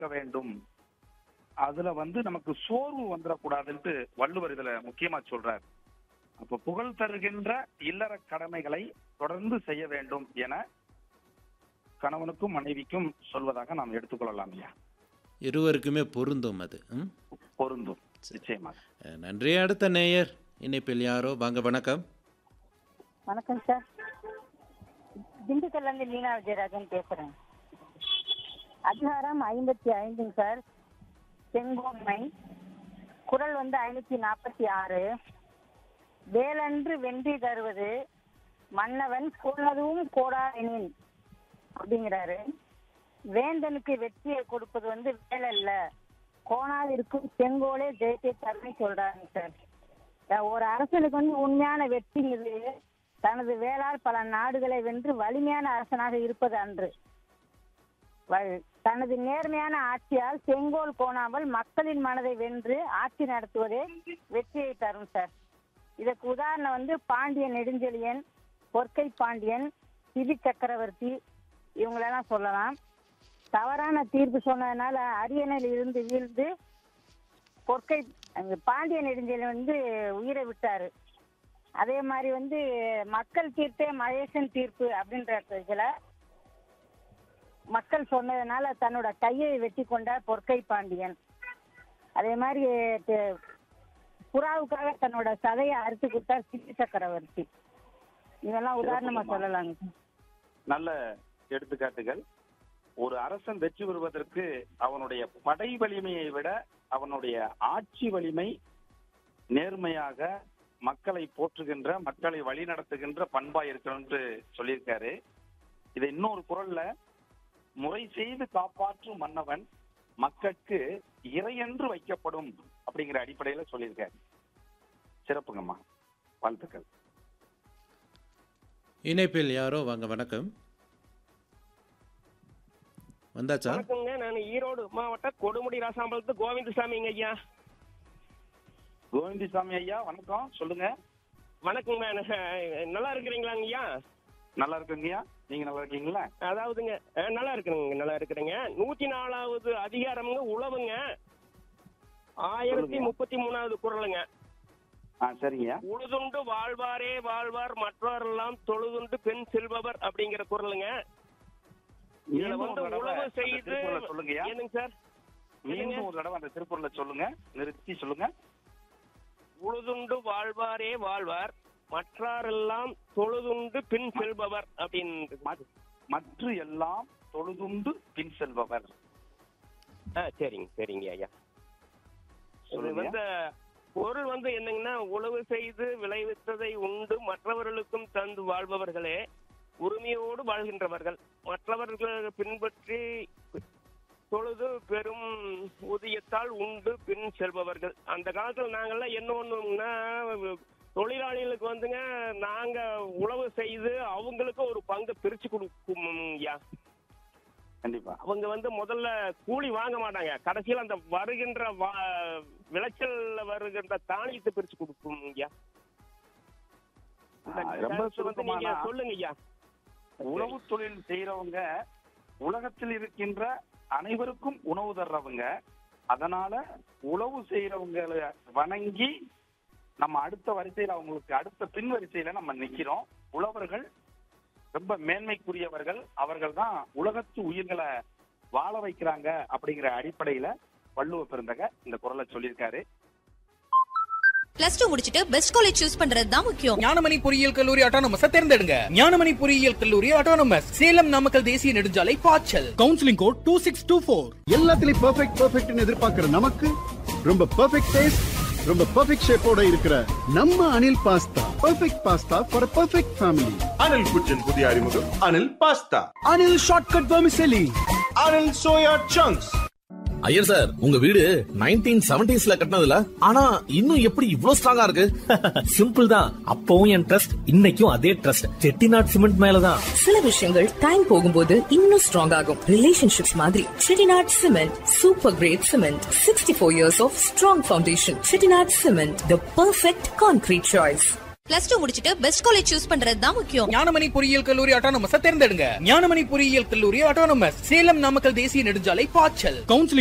காக்க வேண்டும் அதுல வந்து நமக்கு சோர்வு வந்துடக்கூடாதுன்ட்டு வள்ளுவர் இதுல முக்கியமா சொல்றார் அப்ப புகழ் தருகின்ற இல்லற கடமைகளை தொடர்ந்து செய்ய வேண்டும் என கணவனுக்கும் மனைவிக்கும் சொல்வதாக நாம் எடுத்துக்கொள்ளலாம் ஐயா இருவருக்குமே பொருந்தும் அது ம்? பொருந்தும் நிச்சயமாக அஹ், நன்றி அடுத்த நேயர் இணைப்பில் யாரோ வாங்க வணக்கம் வணக்கம் சார் திண்டுக்கல்ல இருந்து லீனா விஜயராஜன் பேசுறேன் அதிகாரம் ஐம்பத்தி ஐந்துங்க சார் செங்கோன்மை குரல் வந்து ஐநூத்தி நாற்பத்தி ஆறு வேலன்று வென்றி தருவது மன்னவன் கொள்ளதும் கோடாயனின் அப்படிங்கிறாரு வேந்தனுக்கு வெற்றியை கொடுப்பது வந்து வேலல்ல கோணால் இருக்கும் செங்கோலே ஜெயத்தை தருன்னு சொல்றாங்க சார் அஹ் ஒரு அரசனுக்கு வந்து உண்மையான வெற்றிங்கிறது தனது வேளால் பல நாடுகளை வென்று வலிமையான அரசனாக இருப்பது அன்று வ- தனது நேர்மையான ஆட்சியால் செங்கோல் கோணாமல் மக்களின் மனதை வென்று ஆட்சி நடத்துவதே வெற்றியை தரும் சார் இதற்கு உதாரணம் வந்து பாண்டிய நெடுஞ்செழியன் பொற்கை பாண்டியன் சிதி சக்கரவர்த்தி இவங்களெல்லாம் சொல்லலாம் தவறான தீர்ப்பு சொன்னதுனால அரியணையில் இருந்து வீழ்ந்து பொற்கை அங்க பாண்டிய நெடுஞ்செழியன் வந்து உயிரை விட்டாரு அதே மாதிரி வந்து மக்கள் தீர்ப்பே மகேசன் தீர்ப்பு அப்படின்ற இதுல மக்கள் சொன்னதுனால தன்னோட கையை வெட்டி கொண்டார் பொற்கை பாண்டியன் அதே மாதிரி த- புறாவுக்காக தன்னோட சதையை அறுத்து கொடுத்தார் சித்தி சக்கரவர்த்தி இதெல்லாம் உதாரணமா சொல்லலாங்க சார். நல்ல எடுத்துக்காட்டுகள் ஒரு அரசன் வெற்றி பெறுவதற்கு அவனுடைய படை வலிமையை விட அவனுடைய ஆட்சி வலிமை நேர்மையாக மக்களை போற்றுகின்ற மக்களை வழிநடத்துகின்ற பண்பா இருக்கணும்னு சொல்லியிருக்காரு இதை இன்னொரு குரல்ல முறை செய்து காப்பாற்றும் மன்னவன் மக்களுக்கு இறையென்று வைக்கப்படும் அப்படிங்கிற அடிப்படையில சொல்லியிருக்காரு சிறப்புங்கம்மா வாழ்த்துக்கள் இணைப்பில் யாரோ வாங்க வணக்கம் வந்தாச்சா வணக்கங்க நான் ஈரோடு மாவட்ட கொடுமுடி ராசாம்பலத்து கோவிந்தசாமிங்க ஐயா கோவிந்தசாமி ஐயா வணக்கம் சொல்லுங்க வணக்கங்க நான் நல்லா இருக்கிறீங்களாங்க ஐயா நல்லா இருக்குங்கய்யா நீங்க நல்லா இருக்கீங்களா அதாவதுங்க அஹ், நல்லா இருக்கிறேங்க நல்லா இருக்கிறேங்க நூத்தி நாலாவது அதிகாரம்ங்க உழவுங்க ஆயிரத்தி சொல்லுங்க. முப்பத்தி மூணாவது குரலுங்க ஆ சரிங்கய்யா உழுதுண்டு வாழ்வாரே வாழ்வார் மற்றவரெல்லாம் தொழுதுண்டு பெண் செல்பவர் அப்படிங்கிற குரலுங்க இதுல மீண்டும் வந்து ஒரு தடவை உழவு அந்த செய்து திருக்குறளை சொல்லுங்கய்யா என்னங்க சார் மீண்டும் ஒரு தடவை அந்த திருக்குறளை சொல்லுங்க நிறுத்தி சொல்லுங்க உழுதுண்டு வாழ்வாரே வாழ்வார் மற்றாரெல்லாம் தொழுதுண்டு பின் செல்பவர் அப்படின்னு மற்- மற்ற எல்லாம் தொழுதுண்டு பின் செல்பவர் ஆ சரிங்க சரிங்க ஐயா இது சொல்லுங்க வந்து பொருள் வந்து என்னங்கன்னா உழவு செய்து விளைவித்ததை உண்டு மற்றவர்களுக்கும் தந்து வாழ்பவர்களே உரிமையோடு வாழ்கின்றவர்கள் மற்றவர்கள் பின்பற்றி தொழுது பெரும் ஊதியத்தால் உண்டு பின் செல்பவர்கள் அந்த காலத்துல நாங்கெல்லாம் என்ன பண்ணுவோம்னா தொழிலாளிகளுக்கு வந்துங்க நாங்க உழவு செய்து அவங்களுக்கு ஒரு பங்கு பிரிச்சு கொடுக்கும் ஐயா கண்டிப்பா அவங்க வந்து முதல்ல கூலி வாங்க மாட்டாங்க கடைசியில அந்த வருகின்ற வா- விளைச்சல்ல வருகின்ற தானியத்தை பிரிச்சு கொடுக்கும் ஐயா இந்த ஆ, ரொம்ப கருத்து வந்து நீங்க சுருக்கமான சொல்லுங்க ஐயா உழவு தொழில் செய்யறவங்க உலகத்தில் இருக்கின்ற அனைவருக்கும் உணவு தர்றவங்க அதனால உழவு செய்யறவங்களை வணங்கி நம்ம அடுத்த வரிசையில அவங்களுக்கு அடுத்த பின் வரிசையில நம்ம நிக்கிறோம் உழவர்கள் ரொம்ப மேன்மைக்குரியவர்கள் அவர்கள் தான் உலகத்து உயிர்களை வாழ வைக்கிறாங்க அப்படிங்கிற அடிப்படையில வள்ளுவ பெருந்தக இந்த குரலை சொல்லியிருக்காரு பிளஸ் டூ முடிச்சிட்டு பெஸ்ட் காலேஜ் சூஸ் பண்றது தான் முக்கியம் ஞானமணி பொறியியல் கல்லூரி அட்டானமஸ் தேர்ந்தெடுங்க ஞானமணி பொறியியல் கல்லூரி அட்டானமஸ் சேலம் நாமக்கல் தேசிய நெடுஞ்சாலை பாய்ச்சல் counselling code two six two four எல்லாத்துலயும் பெர்ஃபெக்ட் பெர்ஃபெக்ட்னு எதிர்பார்க்கிற நமக்கு ரொம்ப பெர்ஃபெக்ட் டேஸ்ட் ரொம்ப பெர்ஃபெக்ட் ஷேப்போட இருக்கிற நம்ம Anil pasta perfect pasta for perfect family Anil குச்சின் புதிய அறிமுகம் Anil pasta Anil shortcut vermicelli Anil soya chunks Iyer sir உங்க வீடு நைன்டீன் செவன்டிஸ்ல கட்டினதுல ஆனா இன்னும் எப்படி இவ்ளோ ஸ்ட்ராங்கா இருக்கு சிம்பிள் தான் அப்பவும் என் ட்ரஸ்ட் இன்னைக்கும் அதே ட்ரஸ்ட் செட்டிநாட் சிமெண்ட் மேலதான் சில விஷயங்கள் டைம் போகும்போது இன்னும் ஸ்ட்ராங் ஆகும் ரிலேஷன்ஷிப்ஸ் மாதிரி Chettinad cement super great cement sixty four years of strong foundation Chettinad cement the perfect concrete choice plus two முடிச்சிட்டு பெஸ்ட் காலேஜ் சூஸ் பண்றது தான் முக்கியம் ஞானமணி பொறியியல் கல்லூரி அட்டானமஸ் தேர்ந்தெடுங்க ஞானமணி பொறியியல் கல்லூரி அட்டானமஸ் சேலம் நாமக்கல் தேசிய நெடுஞ்சாலை பாய்ச்சல் கவுன்சிலிங்